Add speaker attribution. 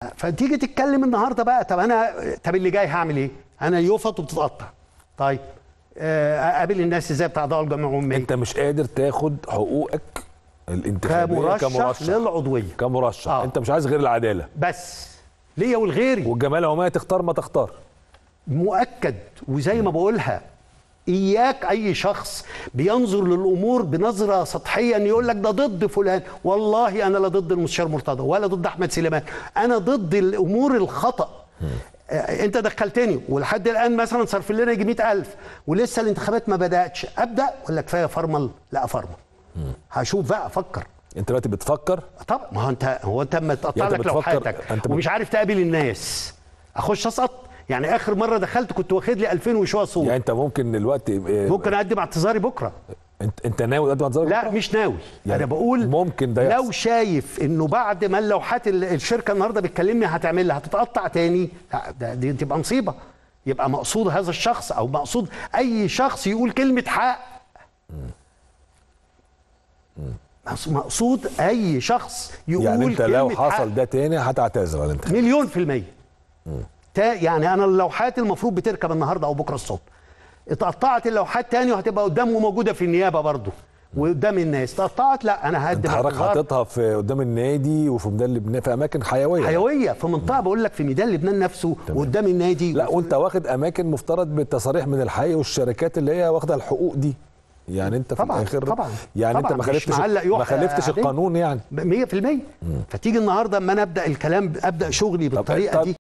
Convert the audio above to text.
Speaker 1: فتيجي تتكلم النهارده بقى طب انا طب اللي جاي هعمل ايه؟ انا يفط وبتتقطع طيب آه، اقابل الناس ازاي بتاع اعضاء الجمعيه العموميه
Speaker 2: انت مش قادر تاخد حقوقك الانتخابيه
Speaker 1: كمرشح
Speaker 2: كمرشح
Speaker 1: للعضويه
Speaker 2: كمرشح
Speaker 1: آه.
Speaker 2: انت مش عايز غير العداله
Speaker 1: بس ليا ولغيري
Speaker 2: والجمعيه العموميه تختار ما تختار
Speaker 1: مؤكد وزي ما بقولها اياك اي شخص بينظر للامور بنظره سطحيه ان يقول لك ده ضد فلان والله انا لا ضد المستشار مرتضى ولا ضد احمد سليمان انا ضد الامور الخطا آه، انت دخلتني ولحد الان مثلا صرف لنا يجي 100000 ولسه الانتخابات ما بداتش ابدا ولا كفايه فرمل لا فرمل هشوف بقى افكر
Speaker 2: انت دلوقتي بتفكر
Speaker 1: طبعا ما هو انت هو انت اما تقطع
Speaker 2: يعني
Speaker 1: لك
Speaker 2: انت بتفكر-
Speaker 1: لوحاتك
Speaker 2: انت بت-
Speaker 1: ومش عارف تقابل الناس اخش اسقط يعني اخر مره دخلت كنت واخد لي 2000 وشويه صوت
Speaker 2: يعني انت ممكن دلوقتي اه،
Speaker 1: ممكن اقدم اعتذاري بكره
Speaker 2: انت انت ناوي تقدم اعتذار
Speaker 1: لا
Speaker 2: بكرة؟
Speaker 1: مش ناوي
Speaker 2: يعني
Speaker 1: انا بقول
Speaker 2: ممكن ده
Speaker 1: لو
Speaker 2: يحصل.
Speaker 1: شايف انه بعد ما اللوحات ال- الشركه النهارده بتكلمني هتعملها هتتقطع تاني لا ده دي تبقى مصيبه يبقى مقصود هذا الشخص او مقصود اي شخص يقول كلمه حق مقصود اي شخص يقول
Speaker 2: يعني انت لو
Speaker 1: كلمة حق.
Speaker 2: حصل ده تاني هتعتذر على الانتخاب
Speaker 1: مليون في المية تا يعني أنا اللوحات المفروض بتركب النهاردة أو بكرة الصبح اتقطعت اللوحات تاني وهتبقى قدامه موجودة في النيابة برضو وقدام الناس اتقطعت لا أنا
Speaker 2: انت
Speaker 1: هقدم
Speaker 2: حضرتك
Speaker 1: اعتذار.
Speaker 2: حاططها في قدام النادي وفي ميدان لبنان في اماكن حيويه
Speaker 1: حيوية في منطقة بقول لك في ميدان لبنان نفسه وقدام النادي
Speaker 2: لا وانت واخد اماكن مفترض بالتصاريح من الحي والشركات اللي هي واخده الحقوق دي يعني انت في
Speaker 1: طبعا
Speaker 2: الاخر
Speaker 1: طبعا
Speaker 2: يعني
Speaker 1: طبعا
Speaker 2: انت ما
Speaker 1: مش
Speaker 2: خالفتش
Speaker 1: معلق
Speaker 2: ما
Speaker 1: يوحى
Speaker 2: خالفتش
Speaker 1: عادية.
Speaker 2: القانون يعني
Speaker 1: 100% فتيجي النهارده اما انا ابدا الكلام ابدا شغلي بالطريقه
Speaker 2: طب
Speaker 1: دي